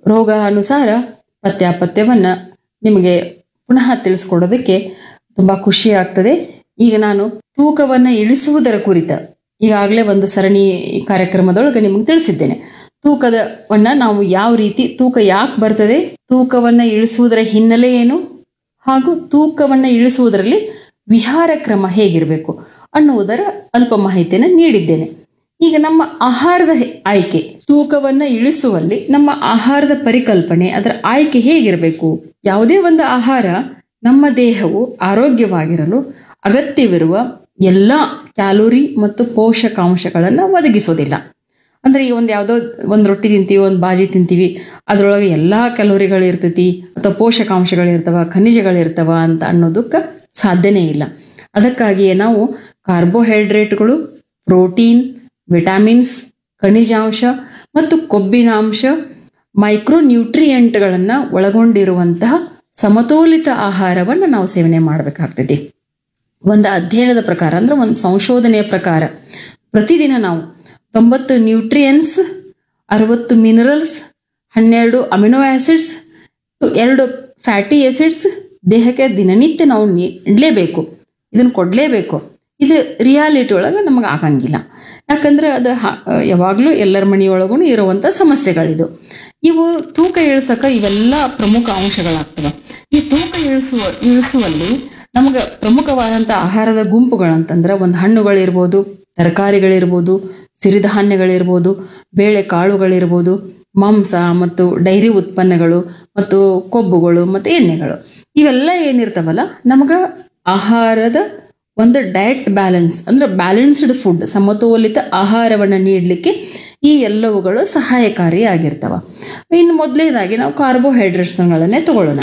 ರೋಗ ಅನುಸಾರ ಪಥ್ಯಾಪಥ್ಯವನ್ನು ನಿಮಗೆ ಪುನಃ ತಿಳಿಸ್ಕೊಡೋದಕ್ಕೆ ತುಂಬ ಖುಷಿ ಆಗ್ತದೆ ಈಗ ನಾನು ತೂಕವನ್ನು ಇಳಿಸುವುದರ ಕುರಿತ ಈಗಾಗಲೇ ಒಂದು ಸರಣಿ ಕಾರ್ಯಕ್ರಮದೊಳಗೆ ನಿಮಗೆ ತಿಳಿಸಿದ್ದೇನೆ ತೂಕದವನ್ನ ನಾವು ಯಾವ ರೀತಿ ತೂಕ ಯಾಕೆ ಬರ್ತದೆ ತೂಕವನ್ನ ಇಳಿಸುವುದರ ಹಿನ್ನೆಲೆ ಏನು ಹಾಗೂ ತೂಕವನ್ನ ಇಳಿಸುವುದರಲ್ಲಿ ವಿಹಾರ ಕ್ರಮ ಹೇಗಿರಬೇಕು ಅನ್ನುವುದರ ಅಲ್ಪ ಮಾಹಿತಿಯನ್ನು ನೀಡಿದ್ದೇನೆ ಈಗ ನಮ್ಮ ಆಹಾರದ ಹೆ- ಆಯ್ಕೆ ತೂಕವನ್ನ ಇಳಿಸುವಲ್ಲಿ ನಮ್ಮ ಆಹಾರದ ಪರಿಕಲ್ಪನೆ ಅದರ ಆಯ್ಕೆ ಹೇಗಿರಬೇಕು ಯಾವುದೇ ಒಂದು ಆಹಾರ ನಮ್ಮ ದೇಹವು ಆರೋಗ್ಯವಾಗಿರಲು ಅಗತ್ಯವಿರುವ ಎಲ್ಲ ಕ್ಯಾಲೋರಿ ಮತ್ತು ಪೋಷಕಾಂಶಗಳನ್ನು ಒದಗಿಸೋದಿಲ್ಲ ಅಂದ್ರೆ ಈ ಒಂದು ಯಾವುದೋ ಒಂದು ರೊಟ್ಟಿ ತಿಂತೀವಿ ಒಂದು ಬಾಜಿ ತಿಂತೀವಿ ಅದರೊಳಗೆ ಎಲ್ಲ ಕ್ಯಾಲೋರಿಗಳು ಇರ್ತೈತಿ ಅಥವಾ ಪೋಷಕಾಂಶಗಳಿರ್ತಾವ ಖನಿಜಗಳಿರ್ತಾವ ಅಂತ ಅನ್ನೋದಕ್ಕೆ ಸಾಧ್ಯನೇ ಇಲ್ಲ ಅದಕ್ಕಾಗಿಯೇ ನಾವು ಕಾರ್ಬೋಹೈಡ್ರೇಟ್ಗಳು ಪ್ರೋಟೀನ್ ವಿಟಾಮಿನ್ಸ್ ಖನಿಜಾಂಶ ಮತ್ತು ಕೊಬ್ಬಿನಾಂಶ ಮೈಕ್ರೋ ನ್ಯೂಟ್ರಿಯೆಂಟ್ಗಳನ್ನು ಒಳಗೊಂಡಿರುವಂತಹ ಸಮತೋಲಿತ ಆಹಾರವನ್ನು ನಾವು ಸೇವನೆ ಮಾಡಬೇಕಾಗ್ತೈತಿ ಒಂದು ಅಧ್ಯಯನದ ಪ್ರಕಾರ ಅಂದ್ರೆ ಒಂದು ಸಂಶೋಧನೆಯ ಪ್ರಕಾರ ಪ್ರತಿದಿನ ನಾವು ತೊಂಬತ್ತು ನ್ಯೂಟ್ರಿಯನ್ಸ್ ಅರವತ್ತು ಮಿನರಲ್ಸ್ ಹನ್ನೆರಡು ಅಮಿನೋ ಆಸಿಡ್ಸ್ ಎರಡು ಫ್ಯಾಟಿ ಆಸಿಡ್ಸ್ ದೇಹಕ್ಕೆ ದಿನನಿತ್ಯ ನಾವು ನೀಡಲೇಬೇಕು ಇದನ್ನು ಕೊಡಲೇಬೇಕು ಇದು ರಿಯಾಲಿಟಿ ಒಳಗೆ ನಮಗೆ ಆಗಂಗಿಲ್ಲ ಯಾಕಂದ್ರೆ ಅದು ಹ- ಯಾವಾಗಲೂ ಎಲ್ಲರ ಮನೆಯೊಳಗೂ ಇರುವಂಥ ಸಮಸ್ಯೆಗಳಿದು ಇವು ತೂಕ ಇಳಿಸಕ್ಕೆ ಇವೆಲ್ಲ ಪ್ರಮುಖ ಅಂಶಗಳಾಗ್ತವೆ ಈ ತೂಕ ಇಳಿಸುವ ಇಳಿಸುವಲ್ಲಿ ನಮಗೆ ಪ್ರಮುಖವಾದಂಥ ಆಹಾರದ ಗುಂಪುಗಳಂತಂದ್ರೆ ಒಂದು ಹಣ್ಣುಗಳಿರ್ಬೋದು ತರಕಾರಿಗಳಿರ್ಬೋದು ಸಿರಿಧಾನ್ಯಗಳಿರ್ಬೋದು ಬೇಳೆ ಕಾಳುಗಳಿರ್ಬೋದು ಮಾಂಸ ಮತ್ತು ಡೈರಿ ಉತ್ಪನ್ನಗಳು ಮತ್ತು ಕೊಬ್ಬುಗಳು ಮತ್ತು ಎಣ್ಣೆಗಳು ಇವೆಲ್ಲ ಏನಿರ್ತಾವಲ್ಲ ನಮಗೆ ಆಹಾರದ ಒಂದು ಡಯಟ್ ಬ್ಯಾಲೆನ್ಸ್ ಅಂದ್ರೆ ಬ್ಯಾಲೆನ್ಸ್ಡ್ ಫುಡ್ ಸಮತೋಲಿತ ಆಹಾರವನ್ನು ನೀಡಲಿಕ್ಕೆ ಈ ಎಲ್ಲವುಗಳು ಸಹಾಯಕಾರಿಯಾಗಿರ್ತವ ಇನ್ನು ಮೊದಲನೇದಾಗಿ ನಾವು ಕಾರ್ಬೋಹೈಡ್ರೇಟ್ಸ್ಗಳನ್ನೇ ತಗೊಳ್ಳೋಣ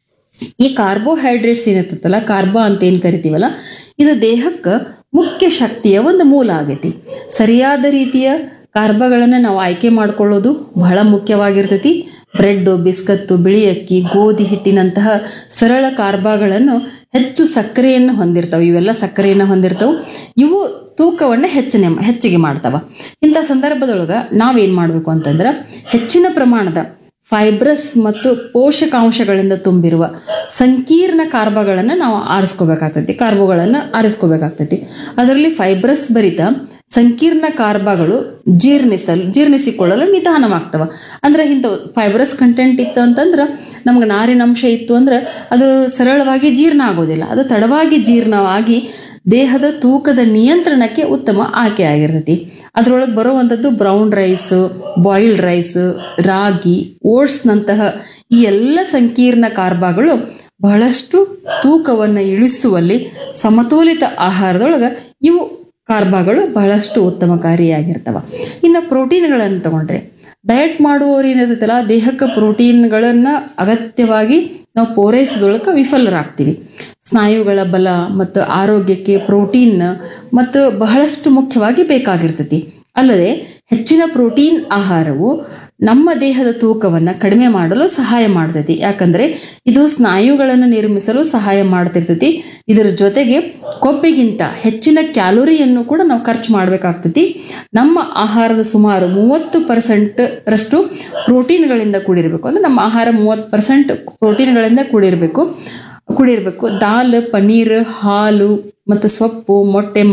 ಈ ಕಾರ್ಬೋಹೈಡ್ರೇಟ್ಸ್ ಏನಿರ್ತೈತಲ್ಲ ಕಾರ್ಬಾ ಅಂತ ಏನು ಕರಿತೀವಲ್ಲ ಇದು ದೇಹಕ್ಕೆ ಮುಖ್ಯ ಶಕ್ತಿಯ ಒಂದು ಮೂಲ ಆಗೈತಿ ಸರಿಯಾದ ರೀತಿಯ ಕಾರ್ಬಗಳನ್ನು ನಾವು ಆಯ್ಕೆ ಮಾಡ್ಕೊಳ್ಳೋದು ಬಹಳ ಮುಖ್ಯವಾಗಿರ್ತೈತಿ ಬ್ರೆಡ್ಡು ಬಿಸ್ಕತ್ತು ಬಿಳಿ ಅಕ್ಕಿ ಗೋಧಿ ಹಿಟ್ಟಿನಂತಹ ಸರಳ ಕಾರ್ಬಾಗಳನ್ನು ಹೆಚ್ಚು ಸಕ್ಕರೆಯನ್ನು ಹೊಂದಿರ್ತವೆ ಇವೆಲ್ಲ ಸಕ್ಕರೆಯನ್ನು ಹೊಂದಿರ್ತವೆ ಇವು ತೂಕವನ್ನು ಹೆಚ್ಚನೆ ಹೆಚ್ಚಿಗೆ ಮಾಡ್ತಾವ ಇಂಥ ಸಂದರ್ಭದೊಳಗೆ ನಾವೇನು ಮಾಡಬೇಕು ಅಂತಂದ್ರೆ ಹೆಚ್ಚಿನ ಪ್ರಮಾಣದ ಫೈಬ್ರಸ್ ಮತ್ತು ಪೋಷಕಾಂಶಗಳಿಂದ ತುಂಬಿರುವ ಸಂಕೀರ್ಣ ಕಾರ್ಬಗಳನ್ನು ನಾವು ಆರಿಸ್ಕೋಬೇಕಾಗ್ತೈತಿ ಕಾರ್ಬೋಗಳನ್ನು ಆರಿಸ್ಕೋಬೇಕಾಗ್ತೈತಿ ಅದರಲ್ಲಿ ಫೈಬ್ರಸ್ ಭರಿತ ಸಂಕೀರ್ಣ ಕಾರ್ಬಗಳು ಜೀರ್ಣಿಸಲು ಜೀರ್ಣಿಸಿಕೊಳ್ಳಲು ನಿಧಾನವಾಗ್ತವ ಅಂದ್ರೆ ಇಂಥ ಫೈಬ್ರಸ್ ಕಂಟೆಂಟ್ ಇತ್ತು ಅಂತಂದ್ರೆ ನಮ್ಗೆ ನಾರಿನಂಶ ಇತ್ತು ಅಂದ್ರೆ ಅದು ಸರಳವಾಗಿ ಜೀರ್ಣ ಆಗೋದಿಲ್ಲ ಅದು ತಡವಾಗಿ ಜೀರ್ಣವಾಗಿ ದೇಹದ ತೂಕದ ನಿಯಂತ್ರಣಕ್ಕೆ ಉತ್ತಮ ಆಯ್ಕೆ ಆಗಿರ್ತೈತಿ ಅದರೊಳಗೆ ಬರುವಂಥದ್ದು ಬ್ರೌನ್ ರೈಸ್ ಬಾಯ್ಲ್ಡ್ ರೈಸ್ ರಾಗಿ ಓಟ್ಸ್ನಂತಹ ಈ ಎಲ್ಲ ಸಂಕೀರ್ಣ ಕಾರ್ಬಗಳು ಬಹಳಷ್ಟು ತೂಕವನ್ನು ಇಳಿಸುವಲ್ಲಿ ಸಮತೋಲಿತ ಆಹಾರದೊಳಗೆ ಇವು ಕಾರ್ಬಗಳು ಬಹಳಷ್ಟು ಉತ್ತಮಕಾರಿಯಾಗಿರ್ತವ ಇನ್ನು ಪ್ರೋಟೀನ್ಗಳನ್ನು ತಗೊಂಡ್ರೆ ಡಯಟ್ ಮಾಡುವವರು ಏನಿರ್ತೈತಲ್ಲ ದೇಹಕ್ಕೆ ಪ್ರೋಟೀನ್ಗಳನ್ನು ಅಗತ್ಯವಾಗಿ ನಾವು ಪೂರೈಸೋದೊಳಗೆ ವಿಫಲರಾಗ್ತೀವಿ ಸ್ನಾಯುಗಳ ಬಲ ಮತ್ತು ಆರೋಗ್ಯಕ್ಕೆ ಪ್ರೋಟೀನ್ ಮತ್ತು ಬಹಳಷ್ಟು ಮುಖ್ಯವಾಗಿ ಬೇಕಾಗಿರ್ತೈತಿ ಅಲ್ಲದೆ ಹೆಚ್ಚಿನ ಪ್ರೋಟೀನ್ ಆಹಾರವು ನಮ್ಮ ದೇಹದ ತೂಕವನ್ನು ಕಡಿಮೆ ಮಾಡಲು ಸಹಾಯ ಮಾಡ್ತೈತಿ ಯಾಕಂದ್ರೆ ಇದು ಸ್ನಾಯುಗಳನ್ನು ನಿರ್ಮಿಸಲು ಸಹಾಯ ಮಾಡ್ತಿರ್ತೈತಿ ಇದರ ಜೊತೆಗೆ ಕೊಬ್ಬಿಗಿಂತ ಹೆಚ್ಚಿನ ಕ್ಯಾಲೋರಿಯನ್ನು ಕೂಡ ನಾವು ಖರ್ಚು ಮಾಡಬೇಕಾಗ್ತೈತಿ ನಮ್ಮ ಆಹಾರದ ಸುಮಾರು ಮೂವತ್ತು ಪರ್ಸೆಂಟ್ ರಷ್ಟು ಪ್ರೋಟೀನ್ಗಳಿಂದ ಕೂಡಿರಬೇಕು ಅಂದ್ರೆ ನಮ್ಮ ಆಹಾರ ಮೂವತ್ತು ಪರ್ಸೆಂಟ್ ಪ್ರೋಟೀನ್ಗಳಿಂದ ಕೂಡಿರಬೇಕು ಕೂಡಿರಬೇಕು ದಾಲ್ ಪನ್ನೀರ್ ಹಾಲು ಮತ್ತು ಸೊಪ್ಪು ಮೊಟ್ಟೆ